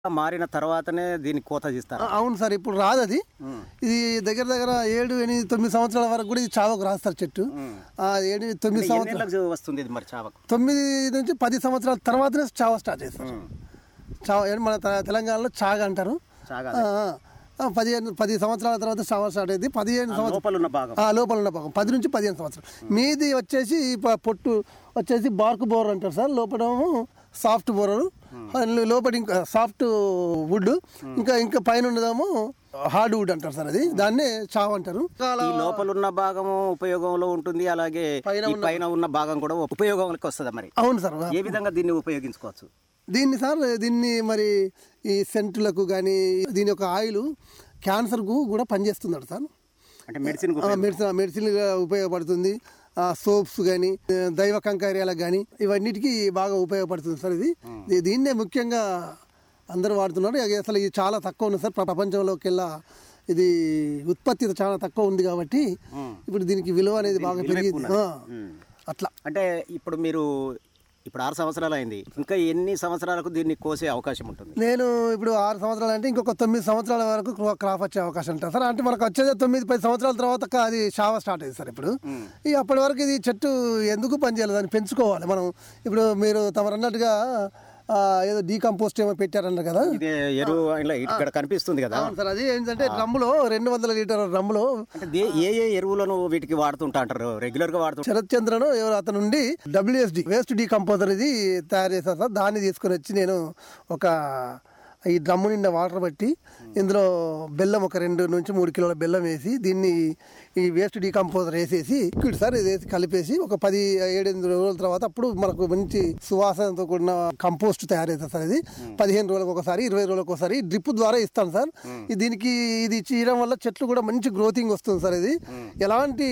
మారిన తర్వాతనే దీన్ని కోత తీస్తారు ఆ, అవును సార్ ఇప్పుడు రాదు అది ఇది దగ్గర దగ్గర ఏడు ఎనిమిది తొమ్మిది సంవత్సరాల వరకు కూడా ఇది చావకు రాదు సార్ చెట్టు ఆ, ఏడు తొమ్మిది సంవత్సరాలు ఎన్నేళ్ళకి వస్తుంది ఇది మరి చావకు తొమ్మిది నుంచి పది సంవత్సరాల తర్వాతనే చావ స్టార్ట్ చేస్తారు చావ ఏంటి మన తె- తెలంగాణలో చాగ అంటారు చాగా ఆ, ఆ. ఆ, పదిహేను పది సంవత్సరాల తర్వాత చావ స్టార్ట్ అయింది పదిహేను సంవత్సరాలు లోపల ఉన్న భాగం ఆ, లోపల ఉన్న భాగం పది నుంచి పదిహేను సంవత్సరాలు మీది వచ్చేసి ప- పొట్టు వచ్చేసి బార్క్ బోర్ అంటారు సార్ లోపల సాఫ్ట్ బోరరు లోపల ఇంకా సాఫ్ట్ వుడ్ ఇంకా ఇంకా పైన ఉన్నదేమో హార్డ్ వుడ్ అంటారు సార్ అది దాన్నే చావ్ అంటారు ఈ లోపల ఉన్న భాగము ఉపయోగంలో ఉంటుంది అలాగే ఈ పైన ఉన్న భాగం కూడా ఉపయోగంలోకి వస్తుంది మరి అవును సార్ ఏ విధంగా దీన్ని ఉపయోగించుకోవచ్చు దీన్ని సార్ దీన్ని మరి ఈ సెంటులకు కానీ దీని యొక్క ఆయిల్ క్యాన్సర్కు కూడా పనిచేస్తున్నాడు సార్ అంటే మెడిసిన్ ఆ, మెడిసిన్ మెడిసిన్గా ఉపయోగపడుతుంది ఆ, సోప్స్ కానీ దైవ కంకార్యాలకు కానీ ఇవన్నిటికీ బాగా ఉపయోగపడుతుంది సార్ ఇది దీ- దీన్నే ముఖ్యంగా అందరూ వాడుతున్నారు ఇక అసలు ఇది చాలా తక్కువ ఉంది సార్ ప్రపంచంలోకి వెళ్ళా ఇది ఉత్పత్తి చాలా తక్కువ ఉంది కాబట్టి ఇప్పుడు దీనికి విలువ అనేది బాగా పెరిగింది ఆ, అట్లా అంటే ఇప్పుడు మీరు ఇప్పుడు ఆరు సంవత్సరాలు అయింది ఇంకా ఎన్ని సంవత్సరాలకు దీన్ని కోసే అవకాశం ఉంటుంది నేను ఇప్పుడు ఆరు సంవత్సరాలు అంటే ఇంకొక తొమ్మిది సంవత్సరాల వరకు క్రా- క్రాప్ వచ్చే అవకాశం ఉంటుంది సార్ అంటే మనకు వచ్చేది తొమ్మిది పది సంవత్సరాల తర్వాత క- అది షావ స్టార్ట్ అయింది సార్ ఇప్పుడు ఈ అప్పటి వరకు ఇది చెట్టు ఎందుకు పనిచేయాలి దాన్ని పెంచుకోవాలి మనం ఇప్పుడు మీరు తమరు అన్నట్టుగా ఆ, ఏదో డీకంపోస్ట్ ఏమో పెట్టారన్నారు కదా ఇదే ఎరువు ఇలా ఇక్కడ కనిపిస్తుంది కదా అవును సార్ అది ఏంటంటే డ్రమ్ములో రెండు వందల లీటర్ డ్రమ్ములో అంటే దే- ఏ ఏ ఎరువులను వీటికి వాడుతుంటా అంటారు రెగ్యులర్ గా వాడుతుంటారు శరత్ చంద్రను ఎవరు అతను నుండి డబ్ల్యూఎస్డి వేస్ట్ డీకంపోజర్ ఇది తయారు చేశారు సార్ దాన్ని తీసుకొని వచ్చి నేను ఒక ఈ డ్రమ్ము నిండా వాటర్ పట్టి ఇందులో బెల్లం ఒక రెండు నుంచి మూడు కిలోల బెల్లం వేసి దీన్ని ఈ వేస్ట్ డీకంపోజర్ వేసేసి లిక్విడ్ సార్ ఇది వేసి కలిపేసి ఒక పది ఏడెనిమిది రోజుల తర్వాత అప్పుడు మనకు మంచి సువాసనతో కూడిన కంపోస్ట్ తయారవుతుంది సార్ ఇది పదిహేను రోజులకు ఒకసారి ఇరవై రోజులకు ఒకసారి డ్రిప్ ద్వారా ఇస్తాను సార్ ఇది దీనికి ఇది చేయడం వల్ల చెట్లు కూడా మంచి గ్రోతింగ్ వస్తుంది సార్ ఇది ఎలాంటి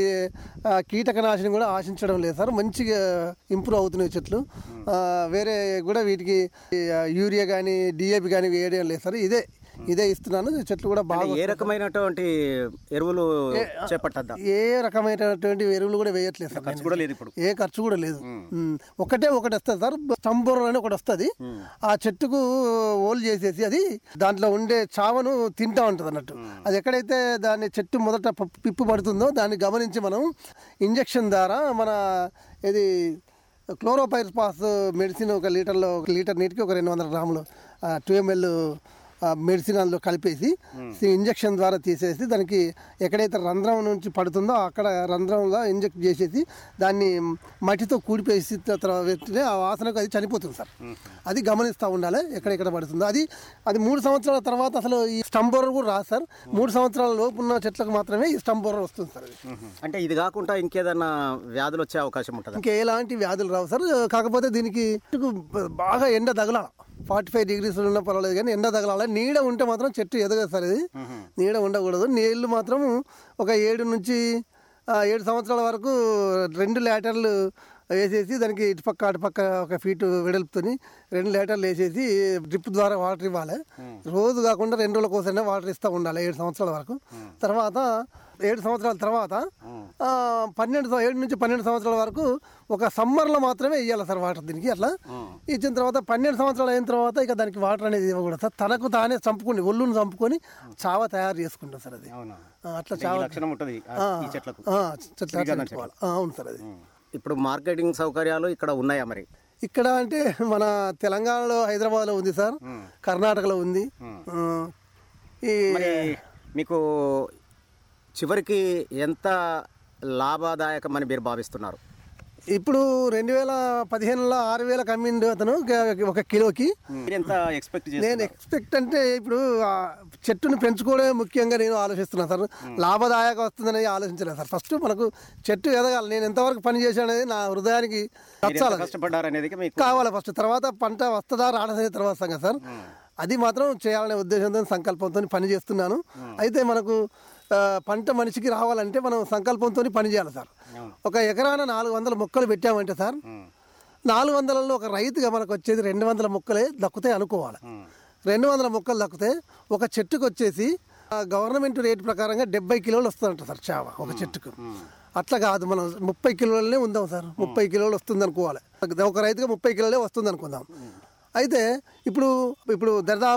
ఆ, కీటకనాశనం కూడా ఆశించడం లేదు సార్ మంచిగా ఇంప్రూవ్ అవుతున్నాయి చెట్లు ఆ, వేరే కూడా వీటికి ఈ, ఆ, యూరియా కానీ డిఏపి కానీ వేయడం లేదు సార్ ఇదే ఇదే ఇస్తున్నాను చెట్లు కూడా బాగా ఏ రకమైనటువంటి ఎరువులు చేపట్టద్దాం ఏ రకమైనటువంటి ఎరువులు కూడా వేయట్లేదు సార్ ఖర్చు కూడా లేదు ఇప్పుడు ఏ ఖర్చు కూడా లేదు ఉమ్. ఒకటే ఒకటి వస్తుంది సార్ స్టంబోర్ అని ఒకటి వస్తుంది ఆ చెట్టుకు ఓల్ చేసేసి అది దాంట్లో ఉండే చావను తింటా ఉంటుంది అన్నట్టు అది ఎక్కడైతే దాన్ని చెట్టు మొదట ప- పిప్పు పడుతుందో దాన్ని గమనించి మనం ఇంజెక్షన్ ద్వారా మన ఇది క్లోరోపైర్ పాస్ మెడిసిన్ ఒక లీటర్లో ఒక లీటర్ నీటికి ఒక రెండు వందల గ్రాములు టూ ఎంఎల్ మెడిసిన్ అందులో కలిపేసి ఇంజెక్షన్ ద్వారా తీసేసి దానికి ఎక్కడైతే రంధ్రం నుంచి పడుతుందో అక్కడ రంధ్రంలో ఇంజెక్ట్ చేసేసి దాన్ని మట్టితో కూడిపేసి తర్వాత వెంటనే ఆ వాసనకు అది చనిపోతుంది సార్ అది గమనిస్తూ ఉండాలి ఎక్కడెక్కడ పడుతుందో అది అది మూడు సంవత్సరాల తర్వాత అసలు ఈ స్టంబోరర్ కూడా రాదు సార్ మూడు సంవత్సరాల లోపు ఉన్న చెట్లకు మాత్రమే ఈ స్టంబోరర్ వస్తుంది సార్ అది అంటే ఇది కాకుండా ఇంకేదన్నా వ్యాధులు వచ్చే అవకాశం ఉంటుందా ఇంకా ఎలాంటి వ్యాధులు రావు సార్ కాకపోతే దీనికి చెట్టుకు బాగా ఎండ తగలాలి ఫార్టీ ఫైవ్ డిగ్రీస్ ఉన్న పర్వాలేదు కానీ ఎండ తగలాలి నీడ ఉంటే మాత్రం చెట్టు ఎదగదు సార్ ఇది నీడ ఉండకూడదు నీళ్లు మాత్రం ఒక ఏడు నుంచి ఆ, ఏడు సంవత్సరాల వరకు రెండు లీటర్లు వేసేసి దానికి ఇటుపక్క అటుపక్క ఒక ఫీట్ వెడల్పుతోని రెండు లీటర్లు వేసేసి డ్రిప్ ద్వారా వాటర్ ఇవ్వాలి రోజు కాకుండా రెండు రోజుల కోసమే వాటర్ ఇస్తూ ఉండాలి ఏడు సంవత్సరాల వరకు తర్వాత ఏడు సంవత్సరాల తర్వాత ఆ, పన్నెండు సం- ఏడు నుంచి పన్నెండు సంవత్సరాల వరకు ఒక సమ్మర్లో మాత్రమే ఇవ్వాలి సార్ వాటర్ దీనికి అట్లా ఇచ్చిన తర్వాత పన్నెండు సంవత్సరాలు అయిన తర్వాత ఇక దానికి వాటర్ అనేది ఇవ్వకూడదు సార్ తనకు తానే చంపుకొని ఒళ్ళును చంపుకొని చావ తయారు చేసుకుంటాం సార్ అది అవునా ఆ, అట్లా ఈ చావ లక్షణం ఉంటుంది ఆ, ఈ చెట్లకు ఆ, చెట్లు అట్లా పెట్టుకోవాలి. ఆ, అవును సార్ అది ఇప్పుడు మార్కెటింగ్ సౌకర్యాలు ఇక్కడ ఉన్నాయా మరి ఇక్కడ అంటే మన తెలంగాణలో హైదరాబాద్లో ఉంది సార్ కర్ణాటకలో ఉంది ఆ, ఈ మరి మీకు చివరికి ఎంత లాభదాయకమని మీరు భావిస్తున్నారు ఇప్పుడు రెండు వేల పదిహేనులో ఆరు వేలకు అమ్మిండు అతను ఒక- ఒక కిలోకి మీరు ఎంత ఎక్స్పెక్ట్ నేను చేస్తున్నారు ఎక్స్పెక్ట్ అంటే ఇప్పుడు ఆ చెట్టును పెంచుకోవడమే ముఖ్యంగా నేను ఆలోచిస్తున్నాను సార్ లాభదాయక వస్తుందని ఆలోచించలేదు సార్ ఫస్ట్ మనకు చెట్టు ఎదగాలి నేను ఎంతవరకు పని చేశాను అనేది నా హృదయానికి మీరు ఎంత నచ్చాలి అది. కష్టపడ్డారనేది మీకు కావాలి ఫస్ట్ తర్వాత పంట వస్తుందా రాడనేది తర్వాత సంగతి సార్ అది మాత్రం చేయాలనే ఉద్దేశంతో సంకల్పంతో పని చేస్తున్నాను అయితే మనకు ఆ, పంట మనిషికి రావాలంటే మనం సంకల్పంతో పని చేయాలి సార్ ఒక ఎకరాన నాలుగు వందల మొక్కలు పెట్టామంటే సార్ నాలుగు వందలలో ఒక రైతుగా మనకు వచ్చేది రెండు వందల మొక్కలే దక్కుతాయి అనుకోవాలి రెండు వందల మొక్కలు దక్కితే ఒక చెట్టుకు వచ్చేసి ఆ, గవర్నమెంట్ రేట్ ప్రకారంగా డెబ్బై కిలోలు వస్తుందంట సార్ చావ ఒక చెట్టుకు అట్లా కాదు మనం ముప్పై కిలోలనే ఉందాం సార్ ముప్పై కిలోలు వస్తుంది అనుకోవాలి ఒక రైతుగా ముప్పై కిలోలే వస్తుంది అనుకుందాం అయితే ఇప్పుడు ఇప్పుడు దర్దాపు